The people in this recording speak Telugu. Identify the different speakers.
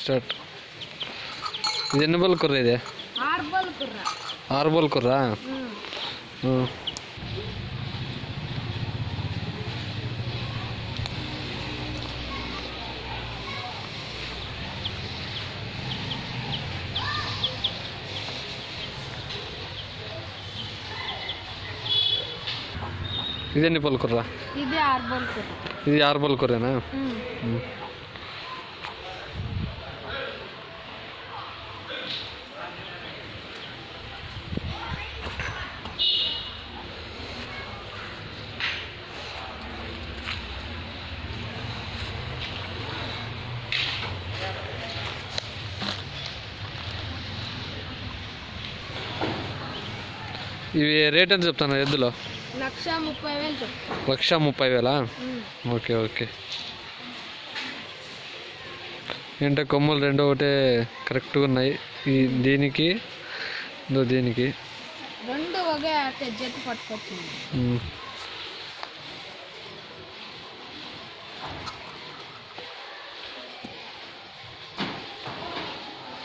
Speaker 1: స్టార్ట్ ఇది ఎన్ని బల్ కుర్ర ఇది
Speaker 2: ఆర్బల్ కుర్ర
Speaker 1: ఆరు బల్ కుర్రా
Speaker 2: ఉమ్.
Speaker 1: ఇది ఎన్ని పల్ కుర్రా
Speaker 2: ఇది ఆర్బల్ కుర్ర
Speaker 1: ఇది ఆరు బల్ కుర్రేనా
Speaker 2: ఉమ్.
Speaker 1: ఉమ్. ఇవి రేట్ ఎంత చెప్తాను ఎద్దులో
Speaker 2: లక్ష ముప్పై వేలు చెప్పు
Speaker 1: లక్ష ముప్పై వేలా
Speaker 2: ఉమ్.
Speaker 1: ఓకే ఓకే ఏంటంటే కొమ్ములు రెండు ఒకటే కరెక్ట్గా ఉన్నాయి ఈ దీనికి ఇదో దీనికి
Speaker 2: రెండు ఒకే జట్టు పట్టుకొచ్చింది
Speaker 1: ఉమ్.